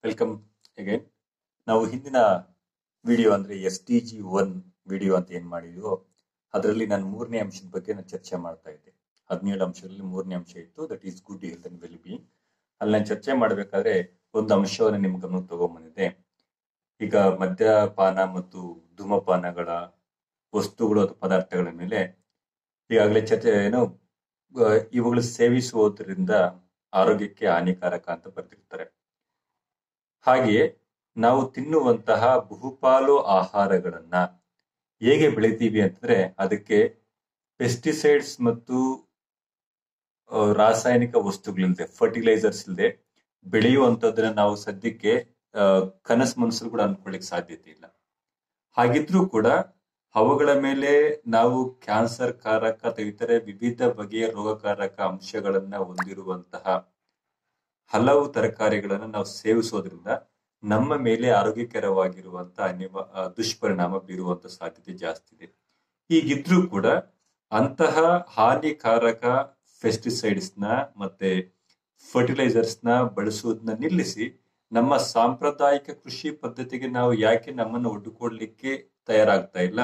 welcome again ನಾವು ಹಿಂದಿನ video ಅಂದ್ರೆ S T G one video ಅಂತ ಏನ್ ಮಾಡಿದ್ವೋ ಅದರಲ್ಲಿ ನಾನು ಮೂರನೇ ಅಂಶದ ಬಗ್ಗೆ ನಾನು ಚರ್ಚೆ ಮಾಡ್ತಾ ಇದ್ದೆ ಹದಿನೇಳು ಅಂಶದಲ್ಲಿ ಮೂರನೇ ಅಂಶ ಇತ್ತು that is good health and well being ಅಲ್ಲಿ ನಾನು ಚರ್ಚೆ ಮಾಡಬೇಕಾದ್ರೆ ಒಂದು ಅಂಶವನ್ನು ನಿಮ್ ಗಮನಕ್ಕೆ ತಗೊಂಡ್ಬಂದಿದ್ದೆ ಈಗ ಮದ್ಯಪಾನ ಮತ್ತು ಧೂಮಪಾನಗಳ ವಸ್ತುಗಳು ಅಥವಾ ಪದಾರ್ಥಗಳ ಮೇಲೆ ಈಗಾಗಲೇ ಚರ್ಚೆ ಏನು ಆ, ಇವುಗಳು ಸೇವಿಸುವುದರಿಂದ ಆರೋಗ್ಯಕ್ಕೆ ಹಾನಿಕಾರಕ ಅಂತ ಬರೆದಿರ್ತಾರೆ ಹಾಗೆಯೇ ನಾವು ತಿನ್ನುವಂತಹ ಬಹುಪಾಲು ಆಹಾರಗಳನ್ನ ಹೇಗೆ ಬೆಳಿತೀವಿ ಅಂತಂದ್ರೆ ಅದಕ್ಕೆ ಪೆಸ್ಟಿಸೈಡ್ಸ್ ಮತ್ತು ಆ, ರಾಸಾಯನಿಕ ವಸ್ತುಗಳಿಲ್ಲದೆ ಫರ್ಟಿಲೈಸರ್ಸ್ ಇಲ್ಲದೆ ಬೆಳೆಯುವಂತದ್ದನ್ನ ನಾವು ಸದ್ಯಕ್ಕೆ ಆ, ಕನಸು ಮನಸ್ಸು ಕೂಡ ಅನ್ಕೊಳ್ಳಿಕ್ ಸಾಧ್ಯತೆ ಇಲ್ಲ ಹಾಗಿದ್ರೂ ಕೂಡ ಅವುಗಳ ಮೇಲೆ ನಾವು ಕ್ಯಾನ್ಸರ್ ಕಾರಕ ಅಥವಾ ಇತರೆ ವಿವಿಧ ಬಗೆಯ ರೋಗಕಾರಕ ಅಂಶಗಳನ್ನ ಹೊಂದಿರುವಂತಹ ಹಲವು ತರಕಾರಿಗಳನ್ನ ನಾವು ಸೇವಿಸೋದ್ರಿಂದ ನಮ್ಮ ಮೇಲೆ ಆರೋಗ್ಯಕರವಾಗಿರುವಂತಹ ಅನಿವ ಆ, ದುಷ್ಪರಿಣಾಮ ಬೀರುವಂತ ಸಾಧ್ಯತೆ ಜಾಸ್ತಿ ಇದೆ ಹೀಗಿದ್ರೂ ಕೂಡ ಅಂತಹ ಹಾನಿಕಾರಕ ಪೆಸ್ಟಿಸೈಡ್ಸ್ ನ ಮತ್ತೆ ಫರ್ಟಿಲೈಸರ್ಸ್ ನ ಬಳಸುವುದನ್ನ ನಿಲ್ಲಿಸಿ ನಮ್ಮ ಸಾಂಪ್ರದಾಯಿಕ ಕೃಷಿ ಪದ್ಧತಿಗೆ ನಾವು ಯಾಕೆ ನಮ್ಮನ್ನು ಒಡ್ಡುಕೊಡ್ಲಿಕ್ಕೆ ತಯಾರಾಗ್ತಾ ಇಲ್ಲ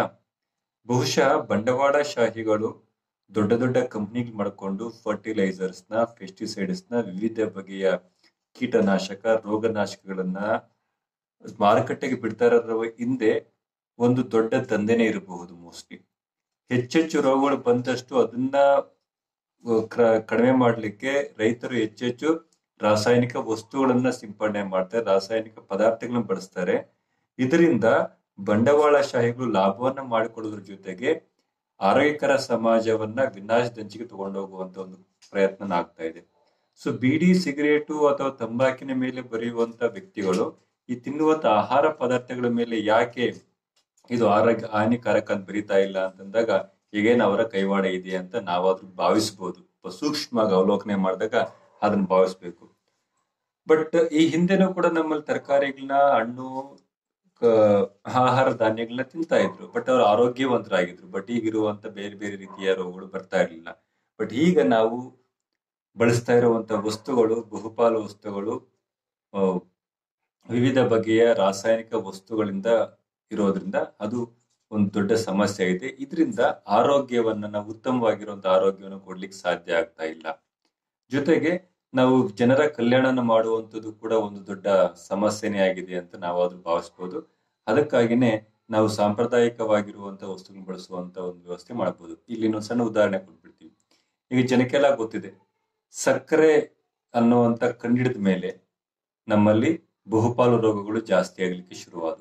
ಬಹುಶಃ ಬಂಡವಾಳಶಾಹಿಗಳು ದೊಡ್ಡ ದೊಡ್ಡ ಕಂಪ್ನಿಗಳು ಮಾಡಿಕೊಂಡು ಫರ್ಟಿಲೈಸರ್ಸ್ ನ ಪೆಸ್ಟಿಸೈಡ್ಸ್ ನ ವಿವಿಧ ಬಗೆಯ ಕೀಟನಾಶಕ ರೋಗನಾಶಕಗಳನ್ನ ಮಾರುಕಟ್ಟೆಗೆ ಬಿಡ್ತಾ ಇರೋದ್ರ ಹಿಂದೆ ಒಂದು ದೊಡ್ಡ ದಂಧೆನೇ ಇರಬಹುದು ಮೋಸ್ಟ್ಲಿ ಹೆಚ್ಚೆಚ್ಚು ರೋಗಗಳು ಬಂದಷ್ಟು ಅದನ್ನ ಅಹ್, ಕ್ರ- ಕಡಿಮೆ ಮಾಡ್ಲಿಕ್ಕೆ ರೈತರು ಹೆಚ್ಚೆಚ್ಚು ರಾಸಾಯನಿಕ ವಸ್ತುಗಳನ್ನ ಸಿಂಪಡಣೆ ಮಾಡ್ತಾರೆ ರಾಸಾಯನಿಕ ಪದಾರ್ಥಗಳನ್ನ ಬಳಸ್ತಾರೆ ಇದರಿಂದ ಬಂಡವಾಳಶಾಹಿಗಳು ಲಾಭವನ್ನ ಮಾಡಿಕೊಳ್ಳೋದ್ರ ಜೊತೆಗೆ ಆರೋಗ್ಯಕರ ಸಮಾಜವನ್ನ ವಿನಾಶದಂಚಿಗೆ ತಗೊಂಡೋಗುವಂತ ಒಂದು ಪ್ರಯತ್ನ ಆಗ್ತಾ ಇದೆ ಸೊ ಬೀಡಿ ಸಿಗರೇಟು ಅಥವಾ ತಂಬಾಕಿನ ಮೇಲೆ ಬರೆಯುವಂತ ವ್ಯಕ್ತಿಗಳು ಈ ತಿನ್ನುವಂತ ಆಹಾರ ಪದಾರ್ಥಗಳ ಮೇಲೆ ಯಾಕೆ ಇದು ಆರೋಗ್ಯ ಹಾನಿಕಾರಕ ಅಂತ ಬರೀತಾ ಇಲ್ಲ ಅಂತಂದಾಗ ಈಗೇನು ಅವರ ಕೈವಾಡ ಇದೆ ಅಂತ ನಾವಾದ್ರೂ ಭಾವಿಸಬಹುದು ಸೂಕ್ಷ್ಮವಾಗಿ ಅವಲೋಕನೆ ಮಾಡಿದಾಗ ಅದನ್ನ ಭಾವಿಸ್ಬೇಕು ಬಟ್ ಈ ಹಿಂದೆನೂ ಕೂಡ ನಮ್ಮಲ್ಲಿ ತರಕಾರಿಗಳನ್ನ ಹಣ್ಣು ಕ- ಆಹಾರ ಧಾನ್ಯಗಳನ್ನ ತಿಂತಾ ಇದ್ರು ಬಟ್ ಅವ್ರು ಆರೋಗ್ಯವಂತರಾಗಿದ್ರು ಬಟ್ ಈಗಿರುವಂತ ಬೇರೆ ಬೇರೆ ರೀತಿಯ ರೋಗಗಳು ಬರ್ತಾ ಇರಲಿಲ್ಲ ಬಟ್ ಈಗ ನಾವು ಬಳಸ್ತಾ ಇರುವಂತ ವಸ್ತುಗಳು ಬಹುಪಾಲು ವಸ್ತುಗಳು ಆ, ವಿವಿಧ ಬಗೆಯ ರಾಸಾಯನಿಕ ವಸ್ತುಗಳಿಂದ ಇರೋದ್ರಿಂದ ಅದು ಒಂದು ದೊಡ್ಡ ಸಮಸ್ಯೆ ಇದೆ ಇದರಿಂದ ಆರೋಗ್ಯವನ್ನ ನಾವು ಉತ್ತಮವಾಗಿರುವಂತ ಆರೋಗ್ಯವನ್ನು ಕೊಡ್ಲಿಕ್ಕೆ ಸಾಧ್ಯ ಆಗ್ತಾ ಇಲ್ಲ ಜೊತೆಗೆ ನಾವು ಜನರ ಕಲ್ಯಾಣನ ಮಾಡುವಂಥದ್ದು ಕೂಡ ಒಂದು ದೊಡ್ಡ ಸಮಸ್ಯೆನೇ ಆಗಿದೆ ಅಂತ ನಾವಾದ್ರೂ ಭಾವಿಸ್ಬೋದು ಅದಕ್ಕಾಗಿನೇ ನಾವು ಸಾಂಪ್ರದಾಯಿಕವಾಗಿರುವಂತ ವಸ್ತುಗಳನ್ನ ಬಳಸುವಂತ ಒಂದು ವ್ಯವಸ್ಥೆ ಮಾಡಬಹುದು ಇಲ್ಲಿ ಇನ್ನೊಂದು ಸಣ್ಣ ಉದಾಹರಣೆ ಕೊಟ್ಬಿಡ್ತೀವಿ ಈಗ ಜನಕ್ಕೆಲ್ಲ ಗೊತ್ತಿದೆ ಸಕ್ಕರೆ ಅನ್ನುವಂತ ಕಂಡಿಡಿದ ಮೇಲೆ ನಮ್ಮಲ್ಲಿ ಬಹುಪಾಲು ರೋಗಗಳು ಜಾಸ್ತಿ ಆಗ್ಲಿಕ್ಕೆ ಶುರುವಾದವು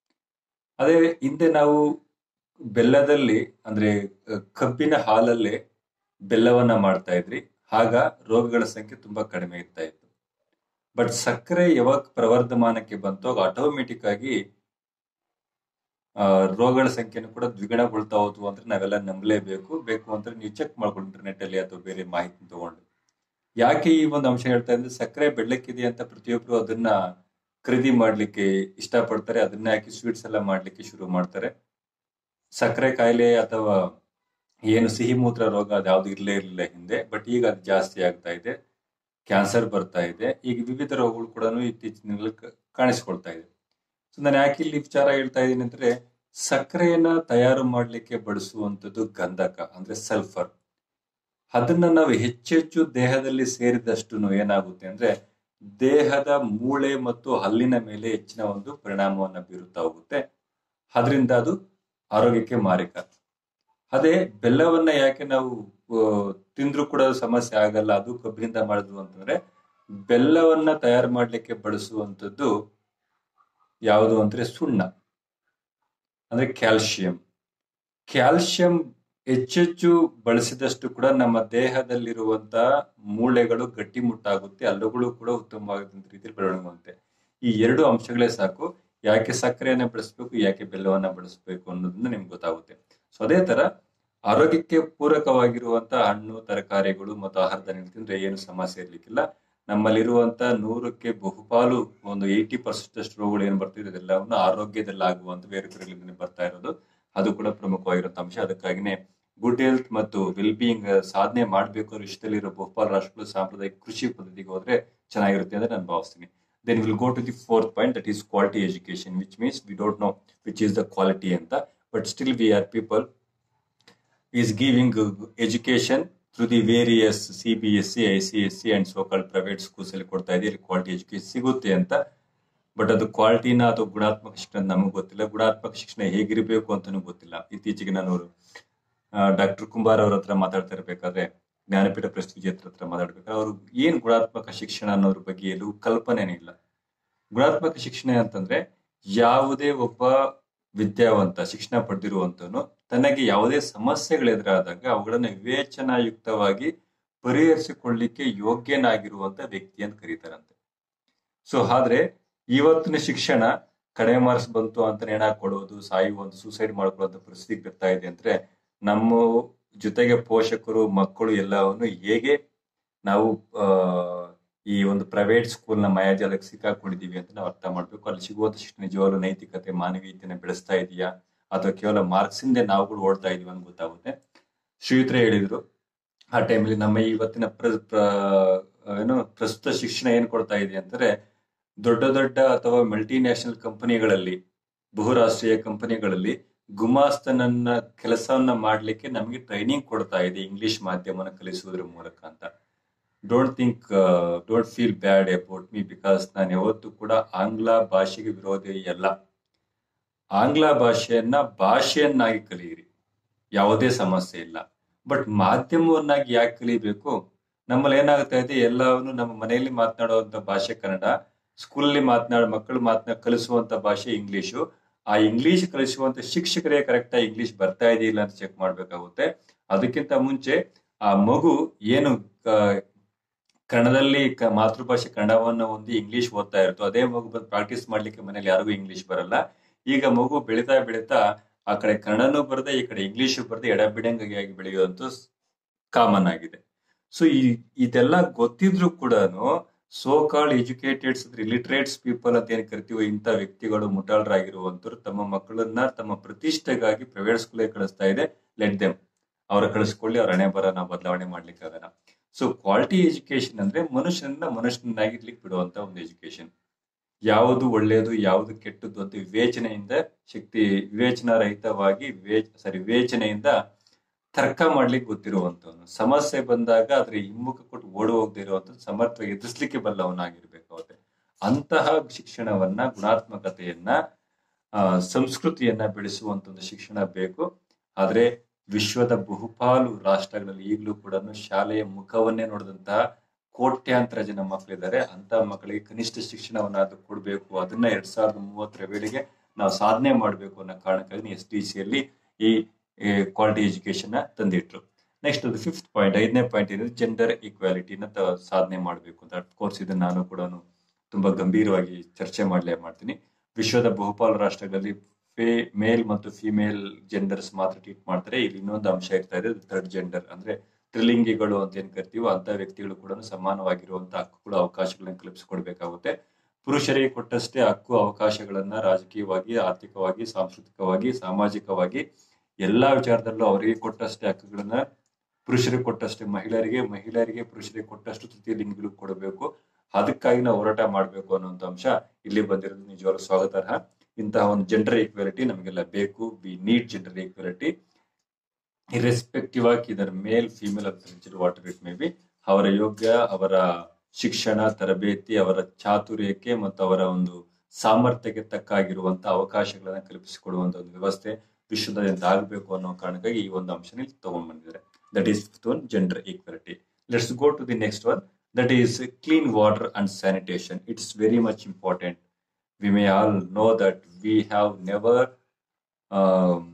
ಅದೇ ಹಿಂದೆ ನಾವು ಬೆಲ್ಲದಲ್ಲಿ ಅಂದ್ರೆ ಅಹ್, ಕಬ್ಬಿನ ಹಾಲಲ್ಲೇ ಬೆಲ್ಲವನ್ನ ಮಾಡ್ತಾ ಇದ್ರಿ ಆಗ ರೋಗಗಳ ಸಂಖ್ಯೆ ತುಂಬಾ ಕಡಿಮೆ ಇರ್ತಾ ಇತ್ತು ಬಟ್ ಸಕ್ಕರೆ ಯಾವಾಗ ಪ್ರವರ್ಧಮಾನಕ್ಕೆ ಬಂತೋ ಆಟೋಮೆಟಿಕ್ ಆಗಿ ಆ, ರೋಗಗಳ ಸಂಖ್ಯೆನೂ ಕೂಡ ದ್ವಿಗುಣಗೊಳ್ತಾ ಹೋದ್ವು ಅಂದ್ರೆ ನಾವೆಲ್ಲ ನಂಬಲೇಬೇಕು ಬೇಕು ಅಂದ್ರೆ ನೀವು ಚೆಕ್ ಮಾಡ್ಕೊಂಡು ಇಂಟರ್ನೆಟ್ ಅಲ್ಲಿ ಅಥವಾ ಬೇರೆ ಮಾಹಿತಿ ತಗೊಂಡು ಯಾಕೆ ಈ ಒಂದು ಅಂಶ ಹೇಳ್ತಾ ಇದ್ರೆ ಸಕ್ಕರೆ ಬೆಳ್ಳಕ್ಕಿದೆ ಅಂತ ಪ್ರತಿಯೊಬ್ರು ಅದನ್ನ ಖರೀದಿ ಮಾಡ್ಲಿಕ್ಕೆ ಇಷ್ಟಪಡ್ತಾರೆ ಅದನ್ನ ಹಾಕಿ ಸ್ವೀಟ್ಸ್ ಎಲ್ಲ ಮಾಡ್ಲಿಕ್ಕೆ ಶುರು ಮಾಡ್ತಾರೆ ಸಕ್ಕರೆ ಕಾಯಿಲೆ ಅಥವಾ ಏನು ಸಿಹಿ ಮೂತ್ರ ರೋಗ ಅದ್ಯಾವ್ದು ಇರ್ಲೇ ಇರಲಿಲ್ಲ ಹಿಂದೆ ಬಟ್ ಈಗ ಅದು ಜಾಸ್ತಿ ಆಗ್ತಾ ಇದೆ ಕ್ಯಾನ್ಸರ್ ಬರ್ತಾ ಇದೆ ಈಗ ವಿವಿಧ ರೋಗಗಳು ಕೂಡ ಇತ್ತೀಚಿನ ದಿನಗಳಲ್ಲಿ ಕ- ಕಾಣಿಸ್ಕೊಳ್ತಾ ಇದೆ ಸೊ ನಾನು ಯಾಕೆ ಇಲ್ಲಿ ವಿಚಾರ ಹೇಳ್ತಾ ಇದ್ದೀನಿ ಅಂದ್ರೆ ಸಕ್ಕರೆಯನ್ನ ತಯಾರು ಮಾಡ್ಲಿಕ್ಕೆ ಬಳಸುವಂತದ್ದು ಗಂಧಕ ಅಂದ್ರೆ ಸಲ್ಫರ್ ಅದನ್ನ ನಾವು ಹೆಚ್ಚೆಚ್ಚು ದೇಹದಲ್ಲಿ ಸೇರಿದಷ್ಟು ಏನಾಗುತ್ತೆ ಅಂದ್ರೆ ದೇಹದ ಮೂಳೆ ಮತ್ತು ಹಲ್ಲಿನ ಮೇಲೆ ಹೆಚ್ಚಿನ ಒಂದು ಪರಿಣಾಮವನ್ನ ಬೀರುತ್ತಾ ಹೋಗುತ್ತೆ ಅದರಿಂದ ಅದು ಆರೋಗ್ಯಕ್ಕೆ ಮಾರಕ ಅದೇ ಬೆಲ್ಲವನ್ನ ಯಾಕೆ ನಾವು ಆ, ತಿಂದ್ರೂ ಕೂಡ ಸಮಸ್ಯೆ ಆಗಲ್ಲ ಅದು ಕಬ್ಬಿನಿಂದ ಮಾಡಿದ್ರು ಅಂತಂದ್ರೆ ಬೆಲ್ಲವನ್ನ ತಯಾರು ಮಾಡ್ಲಿಕ್ಕೆ ಬಳಸುವಂತದ್ದು ಯಾವುದು ಅಂದ್ರೆ ಸುಣ್ಣ ಅಂದ್ರೆ ಕ್ಯಾಲ್ಸಿಯಂ ಕ್ಯಾಲ್ಸಿಯಂ ಹೆಚ್ಚೆಚ್ಚು ಬಳಸಿದಷ್ಟು ಕೂಡ ನಮ್ಮ ದೇಹದಲ್ಲಿರುವಂತಹ ಮೂಳೆಗಳು ಗಟ್ಟಿಮುಟ್ಟಾಗುತ್ತೆ ಅಲ್ಲುಗಳು ಕೂಡ ಉತ್ತಮವಾದ ರೀತಿಯಲ್ಲಿ ಬೆಳವಣಿಗೆ ಹೊಂದುತ್ತೆ ಈ ಎರಡು ಅಂಶಗಳೇ ಸಾಕು ಯಾಕೆ ಸಕ್ಕರೆಯನ್ನ ಬಳಸಬೇಕು ಯಾಕೆ ಬೆಲ್ಲವನ್ನ ಬಳಸಬೇಕು ಅನ್ನೋದನ್ನ ನಿಮ್ಗೆ ಗೊತ್ತಾಗುತ್ತೆ ಸೊ ಅದೇ ತರ ಆರೋಗ್ಯಕ್ಕೆ ಪೂರಕವಾಗಿರುವಂತಹ ಹಣ್ಣು ತರಕಾರಿಗಳು ಮತ್ತು ಆಹಾರ ಧಾನ್ಯಗಳು ತಿಂದ್ರೆ ಏನು ಸಮಸ್ಯೆ ಇರ್ಲಿಕ್ಕಿಲ್ಲ ನಮ್ಮಲ್ಲಿರುವಂತ ನೂರಕ್ಕೆ ಬಹುಪಾಲು ಒಂದು ಏಯ್ಟಿ ಪರ್ಸೆಂಟ್ ಅಷ್ಟು ರೋಗಗಳು ಏನ್ ಬರ್ತಿದೆ ಅದೆಲ್ಲವನ್ನು ಆರೋಗ್ಯದಲ್ಲಿ ಆಗುವಂತ ಬೇರೆ ಬೇರೆ ಬರ್ತಾ ಇರೋದು ಅದು ಕೂಡ ಪ್ರಮುಖವಾಗಿರುವಂತ ಅಂಶ ಅದಕ್ಕಾಗಿನೇ ಗುಡ್ ಹೆಲ್ತ್ ಮತ್ತು ವೆಲ್ ಬೀಯಿಂಗ್ ಸಾಧನೆ ಮಾಡಬೇಕು ಅನ್ನೋ ವಿಷಯದಲ್ಲಿರೋ ಬಹುಪಾಲು ರಾಷ್ಟ್ರಗಳು ಸಾಂಪ್ರದಾಯಿಕ ಕೃಷಿ ಪದ್ಧತಿಗೆ ಹೋದ್ರೆ ಚೆನ್ನಾಗಿರುತ್ತೆ ಅಂತ ನಾನು ಭಾವಿಸ್ತೀನಿ then will go to the fourth point that is quality education which means we don't know which is the quality ಅಂತ but still we are people is giving education through the various C B S C I C S C and so called private schools ಅಲ್ಲಿ ಕೊಡ್ತಾ ಇದೆ quality education ಸಿಗುತ್ತೆ ಅಂತ but ಅದು ಕ್ವಾಲಿಟಿನ ಅಥವಾ ಗುಣಾತ್ಮಕ ಶಿಕ್ಷಣ ನಮಗೆ ಗೊತ್ತಿಲ್ಲ ಗುಣಾತ್ಮಕ ಶಿಕ್ಷಣ ಹೇಗಿರಬೇಕು ಅಂತಾನೂ ಗೊತ್ತಿಲ್ಲ ಇತ್ತೀಚೆಗೆ ನಾನು ಡಾಕ್ಟರ್ ಕುಂಬಾರ್ ಅವ್ರ ಹತ್ರ ಮಾತಾಡ್ತಾ ಇರ್ಬೇಕಾದ್ರೆ ಜ್ಞಾನಪೀಠ ಪ್ರಶಸ್ತಿ ವಿಜೇತರ ಹತ್ರ ಮಾತಾಡ್ಬೇಕಾದ್ರೆ ಅವರು ಏನ್ ಗುಣಾತ್ಮಕ ಶಿಕ್ಷಣ ಅನ್ನೋದ್ರ ಬಗ್ಗೆ ಎಲ್ಲೂ ಕಲ್ಪನೆನೇ ಇಲ್ಲ ಗುಣಾತ್ಮಕ ಶಿಕ್ಷಣ ಅಂತಂದ್ರೆ ಯಾವುದೇ ಒಬ್ಬ ವಿದ್ಯಾವಂತ ಶಿಕ್ಷಣ ಪಡೆದಿರುವಂತನು ತನಗೆ ಯಾವುದೇ ಸಮಸ್ಯೆಗಳು ಎದುರಾದಾಗ ಅವುಗಳನ್ನ ವಿವೇಚನಾಯುಕ್ತವಾಗಿ ಪರಿಹರಿಸಿಕೊಳ್ಳಿಕ್ಕೆ ಯೋಗ್ಯನಾಗಿರುವಂತ ವ್ಯಕ್ತಿ ಅಂತ ಕರೀತಾರಂತೆ ಸೊ ಆದ್ರೆ ಇವತ್ತಿನ ಶಿಕ್ಷಣ ಕಡಿಮೆ ಮಾರ್ಕ್ಸ್ ಬಂತು ಅಂತ ನೇಣ ಕೊಡೋದು ಸಾಯುವಂತ ಸೂಸೈಡ್ ಮಾಡ್ಕೊಳ್ಳುವಂತ ಪರಿಸ್ಥಿತಿಗೆ ಬರ್ತಾ ಇದೆ ಅಂದ್ರೆ ನಮ್ಮ ಜೊತೆಗೆ ಪೋಷಕರು ಮಕ್ಕಳು ಎಲ್ಲವನ್ನು ಹೇಗೆ ನಾವು ಆ ಈ ಒಂದು ಪ್ರೈವೇಟ್ ಸ್ಕೂಲ್ ನ ಮಾಯಾಜಾಲಕ್ಕೆ ಸಿಕ್ಕಾಕೊಂಡಿದೀವಿ ಅಂತ ನಾವು ಅರ್ಥ ಮಾಡ್ಬೇಕು ಅಲ್ಲಿ ಸಿಗುವಂತ ಶಿಕ್ಷಣ ನಿಜವಾಗ್ಲೂ ನೈತಿಕತೆ ಮಾನವೀಯತೆನ ಬೆಳೆಸ್ತಾ ಇದೆಯಾ ಅಥವಾ ಕೇವಲ ಮಾರ್ಕ್ಸ್ ಇಂದ ನಾವುಗಳು ಓಡ್ತಾ ಇದೀವಿ ಅಂತ ಗೊತ್ತಾಗುತ್ತೆ ಶ್ರೀಯುತರೇ ಹೇಳಿದ್ರು ಆ ಟೈಮಲ್ಲಿ ನಮ್ಮ ಇವತ್ತಿನ ಪ್ರ ಪ್ರ- ಏನು ಪ್ರಸ್ತುತ ಶಿಕ್ಷಣ ಏನ್ ಕೊಡ್ತಾ ಇದೆ ಅಂದ್ರೆ ದೊಡ್ಡ ದೊಡ್ಡ ಅಥವಾ ಮಲ್ಟಿ ನ್ಯಾಷನಲ್ ಕಂಪನಿಗಳಲ್ಲಿ ಬಹುರಾಷ್ಟ್ರೀಯ ಕಂಪನಿಗಳಲ್ಲಿ ಗುಮಾಸ್ತನನ್ನ ಕೆಲಸವನ್ನ ಮಾಡ್ಲಿಕ್ಕೆ ನಮಗೆ ಟ್ರೈನಿಂಗ್ ಕೊಡ್ತಾ ಇದೆ ಇಂಗ್ಲಿಷ್ ಮಾಧ್ಯಮನ ಕಲಿಸುವುದರ ಮೂಲಕ ಅಂತ don't think don't feel bad about me because ನಾನು ಯಾವತ್ತೂ ಕೂಡ ಆಂಗ್ಲ ಭಾಷೆಗೆ ವಿರೋಧಿ ಅಲ್ಲ ಆಂಗ್ಲ ಭಾಷೆಯನ್ನ ಭಾಷೆಯನ್ನಾಗಿ ಕಲಿಯಿರಿ ಯಾವುದೇ ಸಮಸ್ಯೆ ಇಲ್ಲ ಬಟ್ ಮಾಧ್ಯಮವನ್ನಾಗಿ ಯಾಕೆ ಕಲಿಬೇಕು ನಮ್ಮಲ್ಲಿ ಏನಾಗ್ತಾ ಇದೆ ಎಲ್ಲವನ್ನು ನಮ್ಮ ಮನೆಯಲ್ಲಿ ಮಾತನಾಡುವಂತ ಭಾಷೆ ಕನ್ನಡ ಸ್ಕೂಲಲ್ಲಿ ಮಾತನಾಡ ಮಕ್ಕಳು ಮಾತನಾಡ ಕಲಿಸುವಂತ ಭಾಷೆ ಇಂಗ್ಲಿಷು ಆ ಇಂಗ್ಲಿಷ್ ಕಲಿಸುವಂತ ಶಿಕ್ಷಕರೇ ಕರೆಕ್ಟ್ ಆಗಿ ಇಂಗ್ಲಿಷ್ ಬರ್ತಾ ಇದೆಯಿಲ್ಲ ಅಂತ ಚೆಕ್ ಮಾಡ್ಬೇಕಾಗುತ್ತೆ ಅದಕ್ಕಿಂತ ಮುಂಚೆ ಆ ಮಗು ಏನು ಆ, ಕನ್ನಡದಲ್ಲಿ ಕ- ಮಾತೃಭಾಷೆ ಕನ್ನಡವನ್ನು ಹೊಂದಿ ಇಂಗ್ಲಿಷ್ ಓದ್ತಾ ಇರುತ್ತೋ ಅದೇ ಮಗು ಬಂದು ಪ್ರಾಕ್ಟೀಸ್ ಮಾಡ್ಲಿಕ್ಕೆ ಮನೇಲಿ ಯಾರಿಗೂ ಇಂಗ್ಲಿಷ್ ಬರಲ್ಲ ಈಗ ಮಗು ಬೆಳೀತಾ ಬೆಳೀತಾ ಆ ಕಡೆ ಕನ್ನಡನೂ ಬರದೆ ಈ ಕಡೆ ಇಂಗ್ಲಿಷ್ ಬರದೆ ಎಡಬಿಡಂಗಾಗಿ ಆಗಿ ಬೆಳೆಯುವಂತ ಕಾಮನ್ ಆಗಿದೆ ಸೊ ಈ ಇದೆಲ್ಲ ಗೊತ್ತಿದ್ರು ಕೂಡ so called educateds literates people ಅಂತ ಏನ್ ಕರಿತೀವೋ ಇಂಥ ವ್ಯಕ್ತಿಗಳು ಮುಟಾಳರಾಗಿರುವಂತರು ತಮ್ಮ ಮಕ್ಕಳನ್ನ ತಮ್ಮ ಪ್ರತಿಷ್ಠೆಗಾಗಿ ಪ್ರೈವೇಟ್ ಸ್ಕೂಲಿಗೆ ಕಳಿಸ್ತಾ ಇದೆ ಲೆಟ್ ದೆಮ್ ಅವರ ಕಳಿಸ್ಕೊಳ್ಳಿ ಅವ್ರ ಹಣೆ ಬರ ನಾವು ಬದಲಾವಣೆ ಮಾಡ್ಲಿಕ್ಕೆ ಆಗಲ್ಲ ಸೊ ಕ್ವಾಲಿಟಿ ಎಜುಕೇಶನ್ ಅಂದ್ರೆ ಮನುಷ್ಯನನ್ನ ಮನುಷ್ಯನಾಗಿರ್ಲಿಕ್ಕೆ ಬಿಡುವಂತ ಒಂದು ಎಜುಕೇಶನ್ ಯಾವುದು ಒಳ್ಳೆಯದು ಯಾವುದು ಕೆಟ್ಟದ್ದು ಅಂತ ವಿವೇಚನೆಯಿಂದ ಶಕ್ತಿ ವಿವೇಚನಾ ರಹಿತವಾಗಿ ವಿವೇಚ ಸಾರಿ ವಿವೇಚನೆಯಿಂದ ತರ್ಕ ಮಾಡ್ಲಿಕ್ಕೆ ಗೊತ್ತಿರುವಂತವನು ಸಮಸ್ಯೆ ಬಂದಾಗ ಅದ್ರ ಹಿಮ್ಮುಖ ಕೊಟ್ಟು ಓಡಿ ಹೋಗದೆ ಇರುವಂತ ಸಮರ್ಥ ಎದುರಿಸ್ಲಿಕ್ಕೆ ಬಲ್ಲವನಾಗಿರ್ಬೇಕಾಗುತ್ತೆ ಅಂತಹ ಶಿಕ್ಷಣವನ್ನ ಗುಣಾತ್ಮಕತೆಯನ್ನ ಆ, ಸಂಸ್ಕೃತಿಯನ್ನ ಬೆಳೆಸುವಂತ ಒಂದು ಶಿಕ್ಷಣ ಬೇಕು ಆದ್ರೆ ವಿಶ್ವದ ಬಹುಪಾಲು ರಾಷ್ಟ್ರಗಳಲ್ಲಿ ಈಗಲೂ ಕೂಡ ಶಾಲೆಯ ಮುಖವನ್ನೇ ನೋಡಿದಂತಹ ಕೋಟ್ಯಾಂತರ ಜನ ಮಕ್ಕಳಿದ್ದಾರೆ ಅಂತ ಮಕ್ಕಳಿಗೆ ಕನಿಷ್ಠ ಶಿಕ್ಷಣವನ್ನಾದ್ರೂ ಕೊಡಬೇಕು ಅದನ್ನ ಎರಡ್ ಸಾವಿರದ ಮೂವತ್ತರ ವೇಳೆಗೆ ನಾವು ಸಾಧನೆ ಮಾಡಬೇಕು ಅನ್ನೋ ಕಾರಣಕ್ಕಾಗಿ ಎಸ್ ಡಿ ಸಿಯಲ್ಲಿ ಈ ಕ್ವಾಲಿಟಿ ಎಜುಕೇಶನ್ ತಂದಿಟ್ರು ನೆಕ್ಸ್ಟ್ ಅದು ಫಿಫ್ತ್ ಪಾಯಿಂಟ್ ಐದನೇ ಪಾಯಿಂಟ್ ಏನಿದೆ ಜೆಂಡರ್ ಈಕ್ವಾಲಿಟಿನ ಸಾಧನೆ ಮಾಡಬೇಕು ಅಂತ ಕೋರ್ಸ್ ಇದನ್ನ ನಾನು ಕೂಡ ತುಂಬಾ ಗಂಭೀರವಾಗಿ ಚರ್ಚೆ ಮಾಡಲೇ ಮಾಡ್ತೀನಿ ವಿಶ್ವದ ಬಹುಪಾಲು ರಾಷ್ಟ್ರಗಳಲ್ಲಿ ಫೇ ಮೇಲ್ ಮತ್ತು ಫಿಮೇಲ್ ಜೆಂಡರ್ಸ್ ಮಾತ್ರ ಟ್ರೀಟ್ ಮಾಡ್ತಾರೆ ಇಲ್ಲಿ ಇನ್ನೊಂದು ಅಂಶ ಇರ್ತಾ ಇದೆ ಥರ್ಡ್ ಜೆಂಡರ್ ಅಂದ್ರೆ ತ್ರಿಲಿಂಗಿಗಳು ಅಂತ ಏನ್ ಕರಿತೀವೋ ಅಂತ ವ್ಯಕ್ತಿಗಳು ಕೂಡ ಸಮಾನವಾಗಿರುವಂತ ಹಕ್ಕುಗಳು ಅವಕಾಶಗಳನ್ನ ಕಲ್ಪಿಸಿಕೊಡ್ಬೇಕಾಗುತ್ತೆ ಪುರುಷರಿಗೆ ಕೊಟ್ಟಷ್ಟೇ ಹಕ್ಕು ಅವಕಾಶಗಳನ್ನ ರಾಜಕೀಯವಾಗಿ ಆರ್ಥಿಕವಾಗಿ ಸಾಂಸ್ಕೃತಿಕವಾಗಿ ಸಾಮಾಜಿಕವಾಗಿ ಎಲ್ಲಾ ವಿಚಾರದಲ್ಲೂ ಅವರಿಗೆ ಕೊಟ್ಟಷ್ಟೇ ಹಕ್ಕುಗಳನ್ನ ಪುರುಷರಿಗೆ ಕೊಟ್ಟಷ್ಟೇ ಮಹಿಳೆಯರಿಗೆ ಮಹಿಳೆಯರಿಗೆ ಪುರುಷರಿಗೆ ಕೊಟ್ಟಷ್ಟು ತೃತೀಯ ಲಿಂಗಿಗಳಿಗೆ ಕೊಡಬೇಕು ಅದಕ್ಕಾಗಿ ನಾವು ಹೋರಾಟ ಮಾಡಬೇಕು ಅನ್ನುವಂಥ ಅಂಶ ಇಲ್ಲಿ ಬಂದಿರೋದು ನಿಜವಾಗ್ಲೂ ಸ್ವಾಗತಾರ್ಹ ಇಂತಹ ಒಂದು ಜೆಂಡರ್ ಈಕ್ವಾಲಿಟಿ ನಮಗೆಲ್ಲ ಬೇಕು we need gender equality irrespective ಆಗಿ ಇದರ ಮೇಲ್ ಫಿಮೇಲ್ ಅಂತ ವಾಟರ್ ಇಟ್ ಮೇ ಬಿ ಅವರ ಯೋಗ್ಯ ಅವರ ಶಿಕ್ಷಣ ತರಬೇತಿ ಅವರ ಚಾತುರ್ಯಕ್ಕೆ ಮತ್ತು ಅವರ ಒಂದು ಸಾಮರ್ಥ್ಯಕ್ಕೆ ತಕ್ಕಾಗಿರುವಂತ ಅವಕಾಶಗಳನ್ನ ಕಲ್ಪಿಸಿಕೊಡುವಂತ ಒಂದು ವ್ಯವಸ್ಥೆ ವಿಶ್ವದಾದ್ಯಂತ ಆಗಬೇಕು ಅನ್ನೋ ಕಾರಣಕ್ಕಾಗಿ ಈ ಒಂದು ಅಂಶನ ಇಲ್ಲಿ ತಗೊಂಡ್ ಬಂದಿದ್ದಾರೆ that is one gender equality let's go to the next one that is clean water and sanitation it's very much important we may all know that we have never um,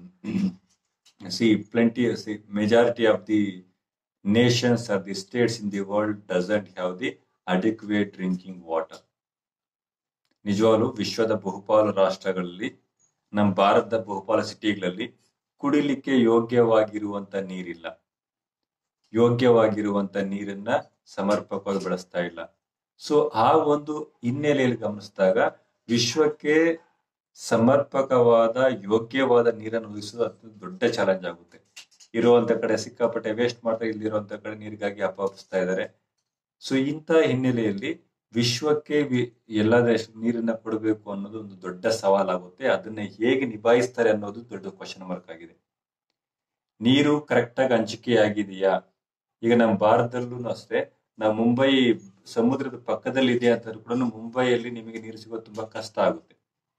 see plenty see majority of the nations or the states in the world doesn't have the adequate drinking water ನಿಜವಾಗ್ಲೂ ವಿಶ್ವದ ಬಹುಪಾಲು ರಾಷ್ಟ್ರಗಳಲ್ಲಿ ನಮ್ಮ ಭಾರತದ ಬಹುಪಾಲು ಸಿಟಿಗಳಲ್ಲಿ ಕುಡಿಲಿಕ್ಕೆ ಯೋಗ್ಯವಾಗಿರುವಂತ ನೀರಿಲ್ಲ ಯೋಗ್ಯವಾಗಿರುವಂತ ನೀರನ್ನ ಸಮರ್ಪಕವಾಗಿ ಬಳಸ್ತಾ ಇಲ್ಲ ಸೊ ಆ ಒಂದು ಹಿನ್ನೆಲೆಯಲ್ಲಿ ಗಮನಿಸಿದಾಗ ವಿಶ್ವಕ್ಕೆ ಸಮರ್ಪಕವಾದ ಯೋಗ್ಯವಾದ ನೀರನ್ನು ಒದಗಿಸೋದು ಅತ್ಯಂತ ದೊಡ್ಡ ಚಾಲೆಂಜ್ ಆಗುತ್ತೆ ಇರುವಂತ ಕಡೆ ಸಿಕ್ಕಾಪಟ್ಟೆ ವೇಸ್ಟ್ ಮಾಡ್ತಾ ಇಲ್ಲಿರುವಂತ ಕಡೆ ನೀರಿಗಾಗಿ ಅಪಹರಿಸ್ತಾ ಇದ್ದಾರೆ ಸೊ ಇಂಥ ಹಿನ್ನೆಲೆಯಲ್ಲಿ ವಿಶ್ವಕ್ಕೆ ವಿ- ಎಲ್ಲಾದ್ರೆ ಎಷ್ಟು ನೀರನ್ನ ಕೊಡಬೇಕು ಅನ್ನೋದು ಒಂದು ದೊಡ್ಡ ಸವಾಲಾಗುತ್ತೆ ಅದನ್ನ ಹೇಗೆ ನಿಭಾಯಿಸ್ತಾರೆ ಅನ್ನೋದು ದೊಡ್ಡ ಕ್ವಶನ್ ಮಾರ್ಕ್ ಆಗಿದೆ ನೀರು ಕರೆಕ್ಟ್ ಆಗಿ ಹಂಚಿಕೆ ಆಗಿದೆಯಾ ಈಗ ನಮ್ಮ ಭಾರತದಲ್ಲೂ ಅಷ್ಟೇ ನಾವು ಮುಂಬೈ ಸಮುದ್ರದ ಪಕ್ಕದಲ್ಲಿ ಇದೆ ಅಂತ ಕೂಡ ಮುಂಬೈಯಲ್ಲಿ ನಿಮಗೆ ನೀರು ಸಿಗೋದು ತುಂಬಾ ಕಷ್ಟ ಆಗುತ್ತೆ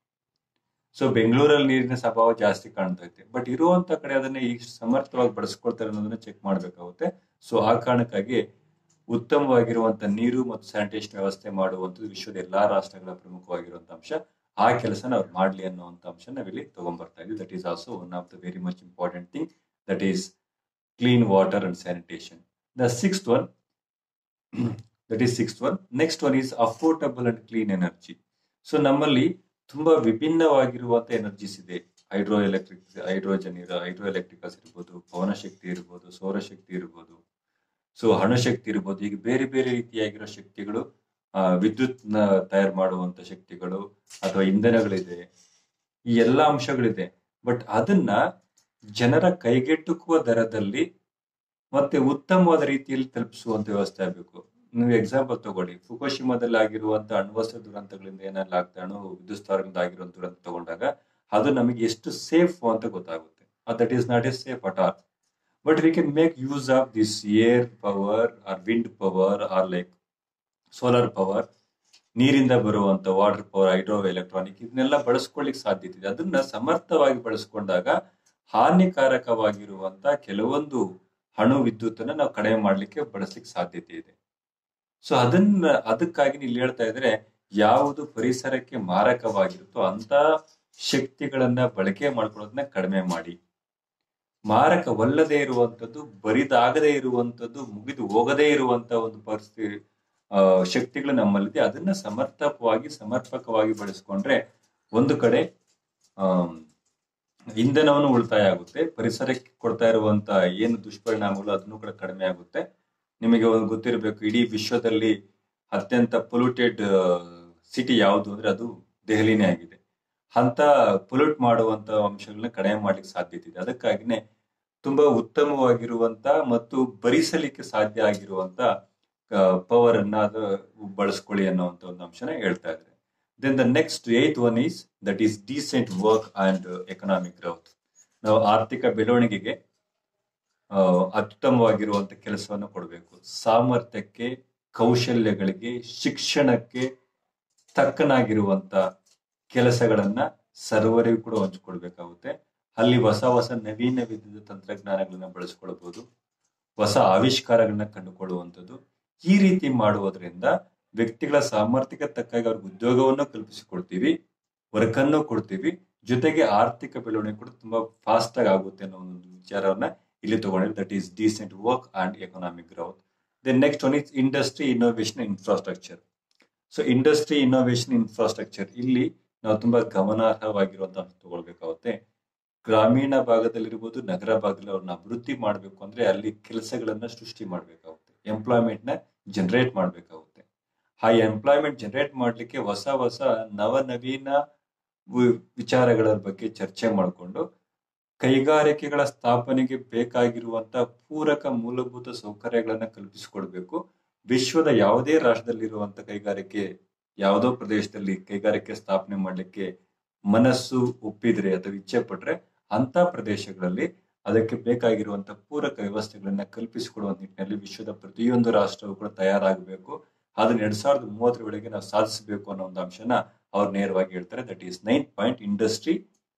ಸೊ ಬೆಂಗಳೂರಲ್ಲಿ ನೀರಿನ ಸ್ವಭಾವ ಜಾಸ್ತಿ ಕಾಣ್ತೈತೆ ಬಟ್ ಇರುವಂತ ಕಡೆ ಅದನ್ನ ಈಗ ಸಮರ್ಥವಾಗಿ ಬಳಸ್ಕೊಳ್ತಾರೆ ಅನ್ನೋದನ್ನ ಚೆಕ್ ಮಾಡ್ಬೇಕಾಗುತ್ತೆ ಸೊ ಆ ಕಾರಣಕ್ಕಾಗಿ ಉತ್ತಮವಾಗಿರುವಂತ ನೀರು ಮತ್ತು ಸ್ಯಾನಿಟೇಷನ್ ವ್ಯವಸ್ಥೆ ಮಾಡುವಂಥದ್ದು ವಿಶ್ವದ ಎಲ್ಲಾ ರಾಷ್ಟ್ರಗಳ ಪ್ರಮುಖವಾಗಿರುವಂತ ಅಂಶ ಆ ಕೆಲಸನ ಅವ್ರು ಮಾಡ್ಲಿ ಅನ್ನುವಂತ ಅಂಶ ನಾವಿಲ್ಲಿ ತಗೊಂಡ್ಬರ್ತಾ ಇದ್ವಿ that is also one of the very much important thing that is clean water and sanitation the sixth one that is sixth one next one is affordable and clean energy so ನಮ್ಮಲ್ಲಿ ತುಂಬಾ ವಿಭಿನ್ನವಾಗಿರುವಂತ energies ಇದೆ hydro electric hydrogen ಇರೋ hydro electricals ಇರ್ಬೋದು ಪವನ ಶಕ್ತಿ ಇರ್ಬೋದು ಸೌರಶಕ್ತಿ ಇರ್ಬೋದು ಸೊ ಹಣಶಕ್ತಿ ಇರ್ಬೋದು ಈಗ ಬೇರೆ ಬೇರೆ ರೀತಿಯಾಗಿರೋ ಶಕ್ತಿಗಳು ಆ, ವಿದ್ಯುತ್ ನ ತಯಾರು ಮಾಡುವಂತ ಶಕ್ತಿಗಳು ಅಥವಾ ಇಂಧನಗಳಿದೆ ಈ ಎಲ್ಲಾ ಅಂಶಗಳಿದೆ ಬಟ್ ಅದನ್ನ ಜನರ ಕೈಗೆಟುಕುವ ದರದಲ್ಲಿ ಮತ್ತೆ ಉತ್ತಮವಾದ ರೀತಿಯಲ್ಲಿ ತಲುಪಿಸುವಂತ ವ್ಯವಸ್ಥೆ ಆಗಬೇಕು ನೀವು ಎಕ್ಸಾಂಪಲ್ ತಗೊಳ್ಳಿ ಫುಕೋಶಿಮಾದಲ್ಲಿ ಆಗಿರುವಂತ ಅಣ್ವಸ್ತ್ರ ದುರಂತಗಳಿಂದ ಏನೆಲ್ಲ ಆಗ್ತಾ ಅಣು ವಿದ್ಯುತ್ ಸ್ಥಾವರದಿಂದ ಆಗಿರುವಂತ ದುರಂತ ತಗೊಂಡಾಗ ಅದು ನಮಗೆ ಎಷ್ಟು ಸೇಫ್ ಅಂತ ಗೊತ್ತಾಗುತ್ತೆ that is not a safe at all but we can make use of this air power or wind power or like solar power ನೀರಿಂದ ಬರುವಂತ ವಾಟರ್ ಪವರ್ ಹೈಡ್ರೋ ಎಲೆಕ್ಟ್ರಾನಿಕ್ ಇದನ್ನೆಲ್ಲ ಬಳಸ್ಕೊಳ್ಳಿಕ್ ಸಾಧ್ಯತೆ ಇದೆ ಅದನ್ನ ಸಮರ್ಥವಾಗಿ ಬಳಸ್ಕೊಂಡಾಗ ಹಾನಿಕಾರಕವಾಗಿರುವಂತ ಕೆಲವೊಂದು ಹಣು ವಿದ್ಯುತ್ತನ್ನ ನಾವು ಕಡಿಮೆ ಮಾಡ್ಲಿಕ್ಕೆ ಬಳಸ್ಲಿಕ್ಕೆ ಸಾಧ್ಯತೆ ಇದೆ ಸೊ ಅದನ್ನ ಅದಕ್ಕಾಗಿ ಇಲ್ಲಿ ಹೇಳ್ತಾ ಇದ್ರೆ ಯಾವುದು ಪರಿಸರಕ್ಕೆ ಮಾರಕವಾಗಿರುತ್ತೋ ಅಂತ ಶಕ್ತಿಗಳನ್ನ ಬಳಕೆ ಮಾಡ್ಕೊಳ್ಳೋದನ್ನ ಕಡಿಮೆ ಮಾಡಿ ಮಾರಕವಲ್ಲದೆ ಇರುವಂತದ್ದು ಬರಿದಾಗದೇ ಇರುವಂತದ್ದು ಮುಗಿದು ಹೋಗದೇ ಇರುವಂತ ಒಂದು ಪರಿಸ್ಥಿತಿ ಆ, ಶಕ್ತಿಗಳು ನಮ್ಮಲ್ಲಿದೆ ಅದನ್ನ ಸಮರ್ಪಕವಾಗಿ ಸಮರ್ಪಕವಾಗಿ ಬಳಸ್ಕೊಂಡ್ರೆ ಒಂದು ಕಡೆ ಆಮ್, ಇಂಧನವನ್ನು ಉಳಿತಾಯ ಆಗುತ್ತೆ ಪರಿಸರಕ್ಕೆ ಕೊಡ್ತಾ ಇರುವಂತ ಏನು ದುಷ್ಪರಿಣಾಮಗಳು ಅದನ್ನು ಕೂಡ ಕಡಿಮೆ ಆಗುತ್ತೆ ನಿಮಗೆ ಒಂದು ಗೊತ್ತಿರಬೇಕು ಇಡೀ ವಿಶ್ವದಲ್ಲಿ ಅತ್ಯಂತ ಪೊಲ್ಯೂಟೆಡ್ ಸಿಟಿ ಯಾವುದು ಅಂದ್ರೆ ಅದು ದೆಹಲಿನೇ ಆಗಿದೆ ಅಂತ ಪೊಲ್ಯೂಟ್ ಮಾಡುವಂತ ಅಂಶಗಳನ್ನ ಕಡಿಮೆ ಮಾಡ್ಲಿಕ್ಕೆ ಸಾಧ್ಯತೆ ಇದೆ ಅದಕ್ಕಾಗಿನೇ ತುಂಬಾ ಉತ್ತಮವಾಗಿರುವಂತ ಮತ್ತು ಭರಿಸಲಿಕ್ಕೆ ಸಾಧ್ಯ ಆಗಿರುವಂತ ಪವರ್ ಅನ್ನ ಅದು ಬಳಸ್ಕೊಳ್ಳಿ ಅನ್ನುವಂತ ಒಂದು ಅಂಶನ ಹೇಳ್ತಾ ಇದ್ದಾರೆ then the next eighth one is that is decent work and economic growth ನಾವು ಆರ್ಥಿಕ ಬೆಳವಣಿಗೆಗೆ ಆ, ಅತ್ಯುತ್ತಮವಾಗಿರುವಂತ ಕೆಲಸವನ್ನು ಕೊಡಬೇಕು ಸಾಮರ್ಥ್ಯಕ್ಕೆ ಕೌಶಲ್ಯಗಳಿಗೆ ಶಿಕ್ಷಣಕ್ಕೆ ತಕ್ಕನಾಗಿರುವಂತ ಕೆಲಸಗಳನ್ನ ಸರ್ವರಿಗೂ ಕೂಡ ಹಂಚಿಕೊಡ್ಬೇಕಾಗುತ್ತೆ ಅಲ್ಲಿ ಹೊಸ ಹೊಸ ನವೀನ ವಿದ್ಯುತ್ ತಂತ್ರಜ್ಞಾನಗಳನ್ನ ಬಳಸ್ಕೊಳ್ಬಹುದು ಹೊಸ ಆವಿಷ್ಕಾರಗಳನ್ನ ಕಂಡುಕೊಳ್ಳುವಂಥದ್ದು ಈ ರೀತಿ ಮಾಡುವುದರಿಂದ ವ್ಯಕ್ತಿಗಳ ಸಾಮರ್ಥ್ಯಕ್ಕೆ ತಕ್ಕಾಗಿ ಅವ್ರಿಗೆ ಉದ್ಯೋಗವನ್ನು ಕಲ್ಪಿಸಿಕೊಡ್ತೀವಿ ವರ್ಕ್ ಅನ್ನು ಕೊಡ್ತೀವಿ ಜೊತೆಗೆ ಆರ್ಥಿಕ ಬೆಳವಣಿಗೆ ಕೂಡ ತುಂಬಾ ಫಾಸ್ಟ್ ಆಗಿ ಆಗುತ್ತೆ ಅನ್ನೋ ಒಂದು ವಿಚಾರವನ್ನ ಇಲ್ಲಿ ತಗೊಂಡಿದ್ದು that is decent work and economic growth then next one is industry innovation infrastructure so industry innovation infrastructure ಇಲ್ಲಿ ನಾವು ತುಂಬಾ ಗಮನಾರ್ಹವಾಗಿರುವಂತ ಅಂಶ ತಗೊಳ್ಬೇಕಾಗುತ್ತೆ ಗ್ರಾಮೀಣ ಭಾಗದಲ್ಲಿರ್ಬೋದು ನಗರ ಭಾಗದಲ್ಲಿ ಅವ್ರನ್ನ ಅಭಿವೃದ್ಧಿ ಮಾಡಬೇಕು ಅಂದ್ರೆ ಅಲ್ಲಿ ಕೆಲಸಗಳನ್ನ ಸೃಷ್ಟಿ ಮಾಡಬೇಕಾಗುತ್ತೆ ಎಂಪ್ಲಾಯ್ಮೆಂಟ್ ನ ಜನರೇಟ್ ಮಾಡಬೇಕಾಗುತ್ತೆ ಆ ಎಂಪ್ಲಾಯ್ಮೆಂಟ್ ಜನರೇಟ್ ಮಾಡ್ಲಿಕ್ಕೆ ಹೊಸ ಹೊಸ ನವನವೀನ ವಿ- ವಿಚಾರಗಳ ಬಗ್ಗೆ ಚರ್ಚೆ ಮಾಡಿಕೊಂಡು ಕೈಗಾರಿಕೆಗಳ ಸ್ಥಾಪನೆಗೆ ಬೇಕಾಗಿರುವಂತ ಪೂರಕ ಮೂಲಭೂತ ಸೌಕರ್ಯಗಳನ್ನ ಕಲ್ಪಿಸಿಕೊಡ್ಬೇಕು ವಿಶ್ವದ ಯಾವುದೇ ರಾಷ್ಟ್ರದಲ್ಲಿರುವಂತ ಕೈಗಾರಿಕೆ ಯಾವುದೋ ಪ್ರದೇಶದಲ್ಲಿ ಕೈಗಾರಿಕೆ ಸ್ಥಾಪನೆ ಮಾಡ್ಲಿಕ್ಕೆ ಮನಸ್ಸು ಒಪ್ಪಿದ್ರೆ ಅಥವಾ ಇಚ್ಛೆ ಪಟ್ರೆ ಅಂತ ಪ್ರದೇಶಗಳಲ್ಲಿ ಅದಕ್ಕೆ ಬೇಕಾಗಿರುವಂತ ಪೂರಕ ವ್ಯವಸ್ಥೆಗಳನ್ನ ಕಲ್ಪಿಸಿಕೊಡುವ ನಿಟ್ಟಿನಲ್ಲಿ ವಿಶ್ವದ ಪ್ರತಿಯೊಂದು ರಾಷ್ಟ್ರವು ಕೂಡ ತಯಾರಾಗಬೇಕು ಅದನ್ನ ಎರಡ್ ಸಾವಿರದ ಮೂವತ್ತರ ವೇಳೆಗೆ ನಾವು ಸಾಧಿಸಬೇಕು ಅನ್ನೋ ಒಂದು ಅಂಶನ ಅವ್ರು ನೇರವಾಗಿ ಹೇಳ್ತಾರೆ that is nine point industry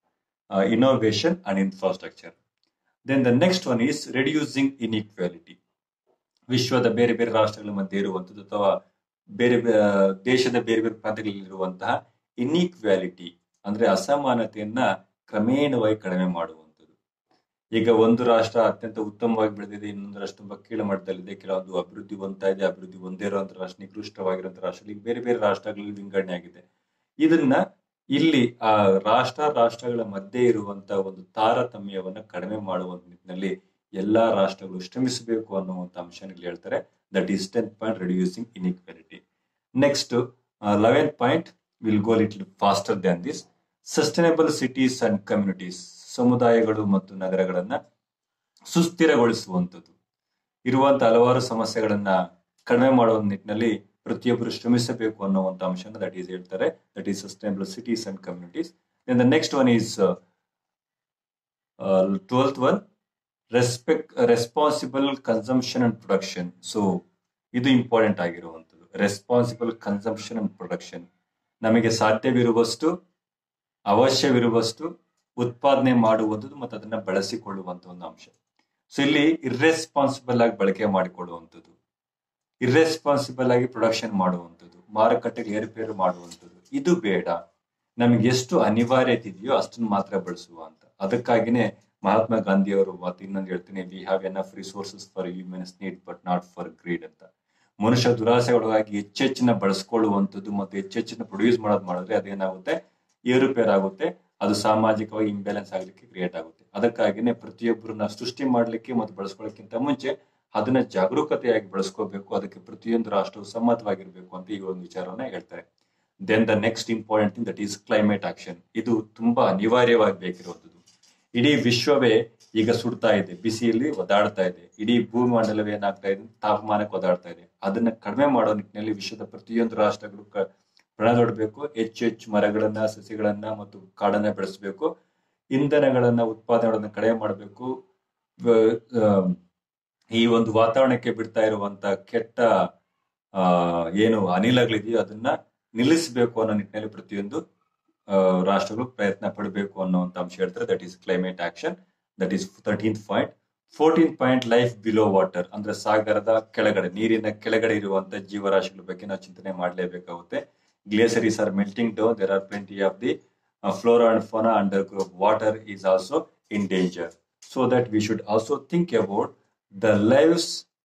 innovation and infrastructure then the next one is reducing inequality ವಿಶ್ವದ ಬೇರೆ ಬೇರೆ ರಾಷ್ಟ್ರಗಳ ಮಧ್ಯೆ ಇರುವಂತದ್ದು ಅಥವಾ ಬೇರೆ ಬೇ- ದೇಶದ ಬೇರೆ ಬೇರೆ ಪ್ರಾಂತ್ಯಗಳಲ್ಲಿ ಇರುವಂತಹ ಇನ್ಇಕ್ವಾಲಿಟಿ ಅಂದ್ರೆ ಅಸಮಾನತೆಯನ್ನ ಕ್ರಮೇಣವಾಗಿ ಕಡಿಮೆ ಮಾಡುವಂಥದ್ದು ಈಗ ಒಂದು ರಾಷ್ಟ್ರ ಅತ್ಯಂತ ಉತ್ತಮವಾಗಿ ಬೆಳೆದಿದೆ ಇನ್ನೊಂದು ರಾಷ್ಟ್ರ ತುಂಬಾ ಕೀಳು ಮಟ್ಟದಲ್ಲಿದೆ ಕೆಲವೊಂದು ಅಭಿವೃದ್ಧಿ ಹೊಂದ್ತಾ ಇದೆ ಅಭಿವೃದ್ಧಿ ಹೊಂದೇ ಇರುವಂತ ರಾಷ್ಟ್ರ ನಿಕೃಷ್ಟವಾಗಿರುವಂತ ರಾಷ್ಟ್ರ ಈಗ ಬೇರೆ ಬೇರೆ ರಾಷ್ಟ್ರಗಳಲ್ಲಿ ವಿಂಗಡಣೆ ಆಗಿದೆ ಇದನ್ನ ಇಲ್ಲಿ ಆ ರಾಷ್ಟ್ರ ರಾಷ್ಟ್ರಗಳ ಮಧ್ಯೆ ಇರುವಂತ ಒಂದು ತಾರತಮ್ಯವನ್ನ ಕಡಿಮೆ ಮಾಡುವ ನಿಟ್ಟಿನಲ್ಲಿ ಎಲ್ಲಾ ರಾಷ್ಟ್ರಗಳು ಶ್ರಮಿಸಬೇಕು ಅನ್ನುವಂತ ಅಂಶ ಇಲ್ಲಿ ಹೇಳ್ತಾರೆ that is ten point reducing inequality next eleven point will go little faster than this sustainable cities and communities ಸಮುದಾಯಗಳು ಮತ್ತು ನಗರಗಳನ್ನ ಸುಸ್ಥಿರಗೊಳಿಸುವಂಥದ್ದು ಇರುವಂತ ಹಲವಾರು ಸಮಸ್ಯೆಗಳನ್ನ ಕಡಿಮೆ ಮಾಡುವ ನಿಟ್ಟಿನಲ್ಲಿ ಪ್ರತಿಯೊಬ್ಬರು ಶ್ರಮಿಸಬೇಕು ಅನ್ನುವಂತ ಅಂಶನ ದಟ್ ಈಸ್ ಹೇಳ್ತಾರೆ that is sustainable cities and communities the next one is twelfth one respect responsible consumption and production so ಇದು ಇಂಪಾರ್ಟೆಂಟ್ ಆಗಿರುವಂಥದ್ದು ರೆಸ್ಪಾನ್ಸಿಬಲ್ ಕನ್ಸಂಪ್ಷನ್ ಅಂಡ್ ಪ್ರೊಡಕ್ಷನ್ ನಮಗೆ ಸಾಧ್ಯವಿರುವಷ್ಟು ಅವಶ್ಯವಿರುವಷ್ಟು ಉತ್ಪಾದನೆ ಮಾಡುವಂಥದ್ದು ಮತ್ತು ಅದನ್ನ ಬಳಸಿಕೊಳ್ಳುವಂತ ಒಂದು ಅಂಶ ಸೊ ಇಲ್ಲಿ ಇರ್ರೆಸ್ಪಾನ್ಸಿಬಲ್ ಆಗಿ ಬಳಕೆ ಮಾಡಿಕೊಳ್ಳುವಂಥದ್ದು ಇರ್ರೆಸ್ಪಾನ್ಸಿಬಲ್ ಆಗಿ ಪ್ರೊಡಕ್ಷನ್ ಮಾಡುವಂಥದ್ದು ಮಾರುಕಟ್ಟೆಗೆ ಏರುಪೇರು ಮಾಡುವಂಥದ್ದು ಇದು ಬೇಡ ನಮಗೆ ಎಷ್ಟು ಅನಿವಾರ್ಯತೆ ಇದೆಯೋ ಅಷ್ಟನ್ನು ಮಾತ್ರ ಬಳಸುವ ಅಂತ ಅದಕ್ಕಾಗಿನೇ ಮಹಾತ್ಮ ಗಾಂಧಿ ಅವರು ಮತ್ತೆ ಇನ್ನೊಂದು ಹೇಳ್ತೀನಿ we have enough resources for humans need but not for greed ಅಂತ ಮನುಷ್ಯ ದುರಾಸೆಗೊಳಗಾಗಿ ಹೆಚ್ಚೆಚ್ಚಿನ ಬಳಸ್ಕೊಳ್ಳುವಂಥದ್ದು ಮತ್ತು ಹೆಚ್ಚೆಚ್ಚಿನ ಪ್ರೊಡ್ಯೂಸ್ ಮಾಡೋದು ಮಾಡಿದ್ರೆ ಅದೇನಾಗುತ್ತೆ ಏರುಪೇರಾಗುತ್ತೆ ಅದು ಸಾಮಾಜಿಕವಾಗಿ ಇಂಬ್ಯಾಲೆನ್ಸ್ ಆಗ್ಲಿಕ್ಕೆ ಕ್ರಿಯೇಟ್ ಆಗುತ್ತೆ ಅದಕ್ಕಾಗಿನೇ ಪ್ರತಿಯೊಬ್ಬರನ್ನ ಸೃಷ್ಟಿ ಮಾಡ್ಲಿಕ್ಕೆ ಮತ್ತು ಬಳಸ್ಕೊಳ್ಳೋಕ್ಕಿಂತ ಮುಂಚೆ ಅದನ್ನ ಜಾಗರೂಕತೆಯಾಗಿ ಬಳಸ್ಕೋಬೇಕು ಅದಕ್ಕೆ ಪ್ರತಿಯೊಂದು ರಾಷ್ಟ್ರವು ಸಮ್ಮತವಾಗಿರ್ಬೇಕು ಅಂತ ಈ ಒಂದು ವಿಚಾರವನ್ನ ಹೇಳ್ತಾರೆ then the next important thing that is climate action ಇದು ತುಂಬಾ ಅನಿವಾರ್ಯವಾಗಿ ಬೇಕಿರುವಂಥದ್ದು ಇಡೀ ವಿಶ್ವವೇ ಈಗ ಸುಡ್ತಾ ಇದೆ ಬಿಸಿಯಲ್ಲಿ ಒದಾಡ್ತಾ ಇದೆ ಇಡೀ ಭೂಮಂಡಲವೇ ಏನಾಗ್ತಾ ಇದೆ ತಾಪಮಾನಕ್ಕೆ ಒದಾಡ್ತಾ ಇದೆ ಅದನ್ನ ಕಡಿಮೆ ಮಾಡೋ ನಿಟ್ಟಿನಲ್ಲಿ ವಿಶ್ವದ ಪ್ರತಿಯೊಂದು ರಾಷ್ಟ್ರಗಳು ಪಣದೊಡ್ಬೇಕು ಹೆಚ್ಚು ಹೆಚ್ಚು ಮರಗಳನ್ನ ಸಸಿಗಳನ್ನ ಮತ್ತು ಕಾಡನ್ನ ಬೆಳೆಸಬೇಕು ಇಂಧನಗಳನ್ನ ಉತ್ಪಾದನೆಗಳನ್ನ ಕಡಿಮೆ ಮಾಡಬೇಕು ಈ ಒಂದು ವಾತಾವರಣಕ್ಕೆ ಬಿಡ್ತಾ ಇರುವಂತ ಕೆಟ್ಟ ಆ ಏನು ಅನಿಲಗಳಿದೆಯೋ ಅದನ್ನ ನಿಲ್ಲಿಸಬೇಕು ಅನ್ನೋ ನಿಟ್ಟಿನಲ್ಲಿ ಪ್ರತಿಯೊಂದು ರಾಷ್ಟ್ರಗಳು ಪ್ರಯತ್ನ ಪಡಬೇಕು ಅನ್ನುವಂತ ಅಂಶ ಹೇಳ್ತಾರೆ that is climate action that is thirteenth point fourteen point life below water ಅಂದ್ರೆ ಸಾಗರದ ಕೆಳಗಡೆ ನೀರಿನ ಕೆಳಗಡೆ ಇರುವಂತ ಜೀವರಾಶಿಗಳ ಬಗ್ಗೆ ನಾವು ಚಿಂತನೆ ಮಾಡಲೇಬೇಕಾಗುತ್ತೆ glaciers are melting down there are plenty of the flora and fauna underground water is also in danger so that we should also think about the lives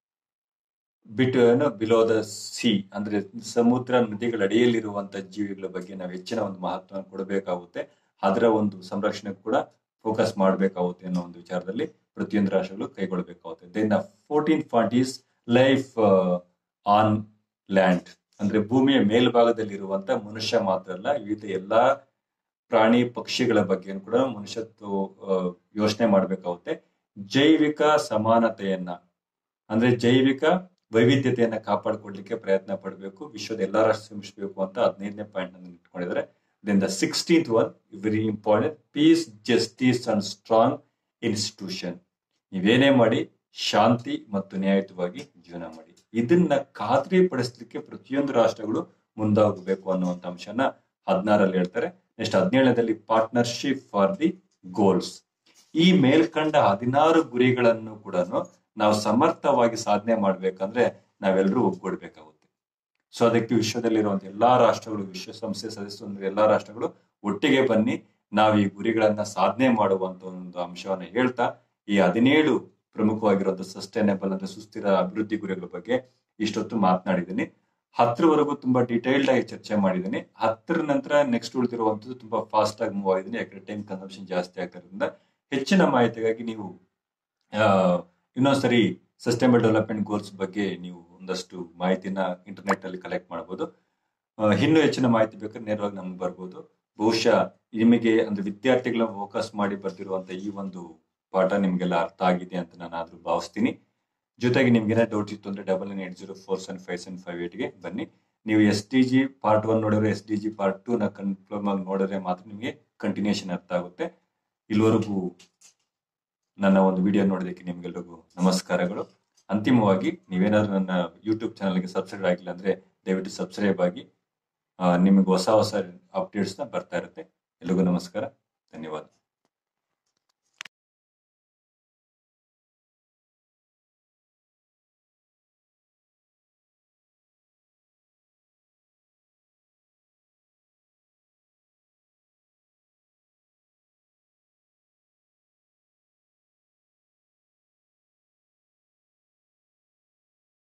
bit below the sea ಅಂದ್ರೆ ಸಮುದ್ರ ನದಿಗಳ ಅಡಿಯಲ್ಲಿರುವಂತಹ ಜೀವಿಗಳ ಬಗ್ಗೆ ನಾವು ಹೆಚ್ಚಿನ ಒಂದು ಮಹತ್ವ ಕೊಡಬೇಕಾಗುತ್ತೆ ಅದರ ಒಂದು ಸಂರಕ್ಷಣೆ ಕೂಡ ಫೋಕಸ್ ಮಾಡಬೇಕಾಗುತ್ತೆ ಅನ್ನೋ ಒಂದು ವಿಚಾರದಲ್ಲಿ ಪ್ರತಿಯೊಂದು ರಾಷ್ಟ್ರಗಳು ಕೈಗೊಳ್ಳಬೇಕಾಗುತ್ತೆ then the fourteen point is life on land ಅಂದ್ರೆ ಭೂಮಿಯ ಮೇಲ್ಭಾಗದಲ್ಲಿರುವಂತ ಮನುಷ್ಯ ಮಾತ್ರ ಅಲ್ಲ ವಿವಿಧ ಎಲ್ಲಾ ಪ್ರಾಣಿ ಪಕ್ಷಿಗಳ ಬಗ್ಗೆ ಕೂಡ ಮನುಷ್ಯತ್ವ ಯೋಚನೆ ಮಾಡಬೇಕಾಗುತ್ತೆ ಜೈವಿಕ ಸಮಾನತೆಯನ್ನ ಅಂದ್ರೆ ಜೈವಿಕ ವೈವಿಧ್ಯತೆಯನ್ನ ಕಾಪಾಡಿಕೊಡ್ಲಿಕ್ಕೆ ಪ್ರಯತ್ನ ಪಡಬೇಕು ವಿಶ್ವದ ಎಲ್ಲಾ ರಾಷ್ಟ್ರ ಶ್ರಮಿಸಬೇಕು ಅಂತ ಹದಿನೈದನೇ ಪಾಯಿಂಟ್ ಅನ್ನು ಇಟ್ಕೊಂಡಿದ್ದಾರೆ then the sixteenth one very important peace justice and strong institution ನೀವೇನೇ ಮಾಡಿ ಶಾಂತಿ ಮತ್ತು ನ್ಯಾಯಯುತವಾಗಿ ಜೀವನ ಮಾಡಿ ಇದನ್ನ ಖಾತ್ರಿ ಪಡಿಸ್ಲಿಕ್ಕೆ ಪ್ರತಿಯೊಂದು ರಾಷ್ಟ್ರಗಳು ಮುಂದಾಗಬೇಕು ಅನ್ನುವಂತ ಅಂಶನ ಹದಿನಾರಲ್ಲಿ ಹೇಳ್ತಾರೆ ನೆಕ್ಸ್ಟ್ ಹದಿನೇಳದಲ್ಲಿ ಪಾರ್ಟ್ನರ್ಶಿಪ್ ಫಾರ್ ದಿ ಗೋಲ್ಸ್ ಈ ಮೇಲ್ಕಂಡ ಹದಿನಾರು ಗುರಿಗಳನ್ನು ಕೂಡ ನಾವು ಸಮರ್ಥವಾಗಿ ಸಾಧನೆ ಮಾಡ್ಬೇಕಂದ್ರೆ ನಾವೆಲ್ಲರೂ ಒಗ್ಗೂಡ್ಬೇಕಾಗುತ್ತೆ ಸೊ ಅದಕ್ಕೆ ವಿಶ್ವದಲ್ಲಿರುವಂತ ಎಲ್ಲಾ ರಾಷ್ಟ್ರಗಳು ವಿಶ್ವಸಂಸ್ಥೆ ಸದಸ್ಯ ಎಲ್ಲಾ ರಾಷ್ಟ್ರಗಳು ಒಟ್ಟಿಗೆ ಬನ್ನಿ ನಾವು ಈ ಗುರಿಗಳನ್ನ ಸಾಧನೆ ಮಾಡುವಂತ ಒಂದು ಅಂಶವನ್ನ ಹೇಳ್ತಾ ಈ ಹದಿನೇಳು ಪ್ರಮುಖವಾಗಿರುವಂತಹ ಸಸ್ಟೈನಬಲ್ ಅಂದ್ರೆ ಸುಸ್ಥಿರ ಅಭಿವೃದ್ಧಿ ಗುರಿಗಳ ಬಗ್ಗೆ ಇಷ್ಟೊತ್ತು ಮಾತನಾಡಿದ್ದೀನಿ ಹತ್ತರವರೆಗೂ ತುಂಬಾ ಡೀಟೇಲ್ಡ್ ಆಗಿ ಚರ್ಚೆ ಮಾಡಿದ್ದೀನಿ ಹತ್ತರ ನಂತರ ನೆಕ್ಸ್ಟ್ ಉಳಿದಿರುವಂತದ್ದು ತುಂಬಾ ಫಾಸ್ಟ್ ಆಗಿ ಮೂವ್ ಆಗಿದ್ದೀನಿ ಯಾಕಂದ್ರೆ ಟೈಮ್ ಕನ್ಸಂಪ್ಷನ್ ಜಾಸ್ತಿ ಆಗ್ತಿರೋದ್ರಿಂದ ಹೆಚ್ಚಿನ ಮಾಹಿತಿಗಾಗಿ ನೀವು ಇನ್ನೊಂದ್ಸರಿ ಸಸ್ಟೈನಬಲ್ ಡೆವಲಪ್ಮೆಂಟ್ ಗೋಲ್ಸ್ ಬಗ್ಗೆ ನೀವು ಒಂದಷ್ಟು ಮಾಹಿತಿನ ಇಂಟರ್ನೆಟ್ ಅಲ್ಲಿ ಕಲೆಕ್ಟ್ ಮಾಡಬಹುದು ಇನ್ನೂ ಹೆಚ್ಚಿನ ಮಾಹಿತಿ ಬೇಕಾದ್ರೆ ನೇರವಾಗಿ ನಮ್ಗೆ ಬರ್ಬೋದು ಬಹುಶಃ ನಿಮಗೆ ಅಂದ್ರೆ ವಿದ್ಯಾರ್ಥಿಗಳನ್ನ ಫೋಕಸ್ ಮಾಡಿ ಬರ್ದಿರುವಂತ ಈ ಒಂದು ಪಾಠ ನಿಮ್ಗೆಲ್ಲ ಅರ್ಥ ಆಗಿದೆ ಅಂತ ನಾನು ಆದ್ರೂ ಭಾವಿಸ್ತೀನಿ ಜೊತೆಗೆ ನಿಮ್ಗೆ ಏನಾದ್ರು ಡೌಟ್ ಇತ್ತು ಅಂದ್ರೆ double nine eight zero four seven five seven five ಏಟ್ಗೆ ಬನ್ನಿ ನೀವು S D G part one ನೋಡಿದ್ರೆ S D G part two ನ ಕನ್ಫರ್ಮ್ ಆಗಿ ನೋಡಿದ್ರೆ ಮಾತ್ರ ನಿಮಗೆ ಕಂಟಿನ್ಯೂಷನ್ ಅರ್ಥ ಆಗುತ್ತೆ ಇಲ್ಲಿವರೆಗೂ ನನ್ನ ಒಂದು ವಿಡಿಯೋ ನೋಡೋದಕ್ಕೆ ನಿಮ್ಗೆಲ್ರಿಗೂ ನಮಸ್ಕಾರಗಳು ಅಂತಿಮವಾಗಿ ನೀವೇನಾದ್ರೂ ನನ್ನ ಯೂಟ್ಯೂಬ್ ಚಾನಲ್ಗೆ ಸಬ್ಸ್ಕ್ರೈಬ್ ಆಗಿಲ್ಲ ಅಂದ್ರೆ ದಯವಿಟ್ಟು ಸಬ್ಸ್ಕ್ರೈಬ್ ಆಗಿ ನಿಮಗೆ ಹೊಸ ಹೊಸ ಅಪ್ಡೇಟ್ಸ್ನ ಬರ್ತಾ ಇರುತ್ತೆ ಎಲ್ರಿಗೂ ನಮಸ್ಕಾರ ಧನ್ಯವಾದ